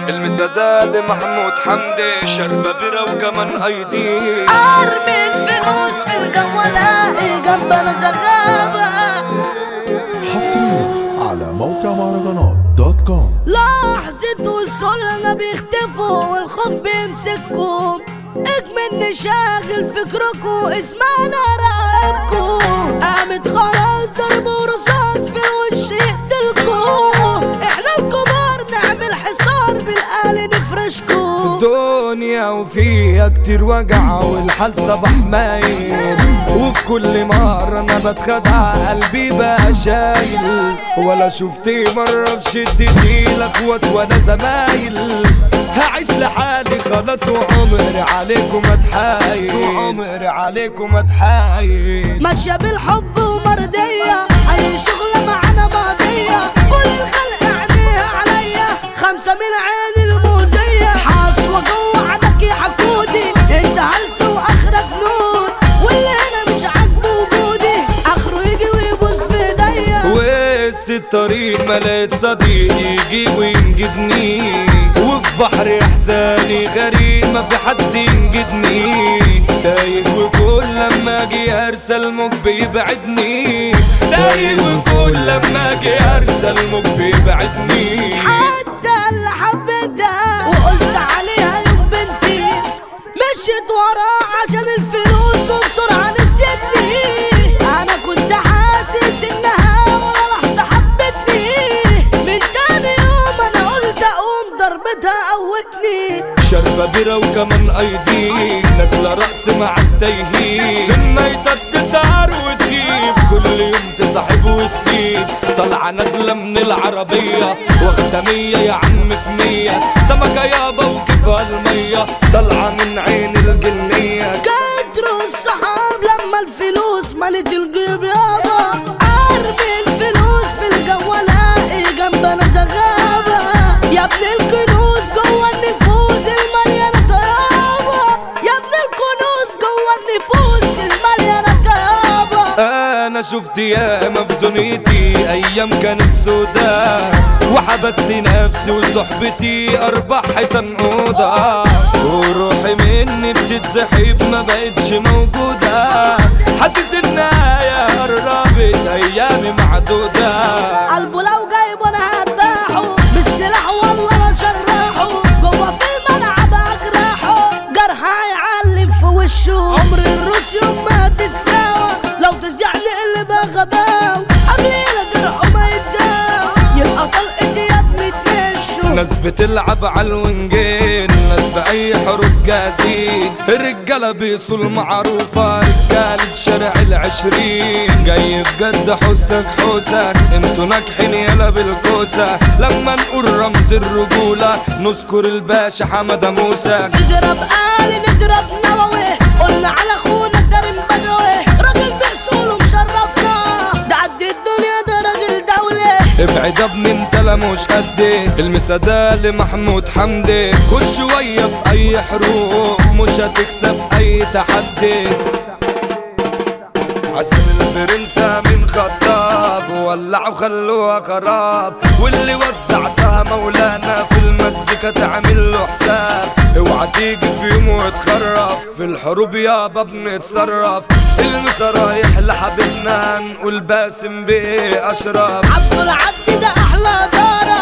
المسداد محمود حمدي شربة بيرة وكمان ايدي ارمي الفلوس في الجوالة جنبنا زرابة حصريا على موقع مهرجانات دوت كوم لحظة وصولنا بيختفوا والخوف بيمسككم اجمل شاغل فكركم اسمعنا رقبكم قامت خلاص ضرب ورصاص في الوش يقتلكم احنا الكبار نعمل حصار بالآل نفرشكم الدنيا وفيها كتير وجع والحال صباح مايل وفي كل مرة أنا بتخدع قلبي بقى شايل ولا شفتي مرة في شدتي لأخوات وأنا زمايل هعيش لحالي خلاص وعمري عليكم اتحايل وعمري عليكم اتحايل ماشية بالحب ومرضية أي شغلة معانا ماضية كل الخلق عينيها عليا خمسة من عين الموزية حاصوة جوه عدك يا حكودي انت هلس واخرك نود واللي هنا مش عاجبه وجودي اخره يجي ويبوس في ايديا وسط الطريق ما لقيت صديق يجيب وينجدني وفي بحر احزاني غريب ما في حد ينجدني تايه وكل لما اجي ارسل موج بيبعدني تايه وكل لما اجي ارسل موج بيبعدني حتى اللي حبيتها وقلت عليها يوم بنتي مشيت وراها عشان الفلوس وبسرعة نسيتني أنا كنت حاسس إنها ولا لحظة حبتني من تاني يوم أنا قلت أقوم ضربتها قوتني شربة بيرة وكمان ايدي نازلة رقص مع التايهين في النايتة تسعر وتجيب كل يوم تصاحب وتسيب طالعة نازلة من العربية واخدة مية يا عم في مية سمكة يابا وكيفها المية طالعة من عين الجنية كتروا الصحاب لما الفلوس مالت الجيب يابا ارمي الفلوس في الجوالة جنبنا زغابة يا ابن الكنوز جوه النفوس المليانة طيابة يا ابن الكنوز جوه النفوس المليانة طيابة انا شفت ياما في دنيتي ايام كانت سودا وحبست نفسي وصحبتي اربع حيطان اوضه وروحي مني بتتسحب ما بقتش موجوده حاسس النهايه قربت ايامي معدوده قلبه لو جايب وانا هذبحه بالسلاح والله انا شرحه جوه في الملعب اجرحه جرح هيعلم في وشه عمر الروس يوم ما تتساوى لو تزيع نقلب غباو قبل جرحه ما يتداوى يبقى طلقتي يا ابني تمشوا ناس بتلعب على الونجين ناس بأي حروب جاهزين الرجالة بيصول معروفة رجالة شارع العشرين جاي بجد حوسك حوسك انتوا ناجحين يلا بالكوسة لما نقول رمز الرجولة نذكر الباشا حمادة موسى نضرب آلي نضرب نووي قلنا على اخونا كريم بدوي راجل بأصوله مشرفنا ده قد الدنيا ده راجل دولي ابعد يا ابني انت لا مش قدي المسادة لمحمود حمدي خش شوية في اي حروب مش هتكسب اي تحدي عسل البرنسة من خطاب ولعوا خلوها خراب واللي وزعتها مولانا في المزيكا تعمل له حساب اوعى تيجي في يوم وتخرف في الحروب يابا بنتصرف المسا رايح لحبيبنا نقول باسم بيه اشرف عبد العبد ده احلى دارة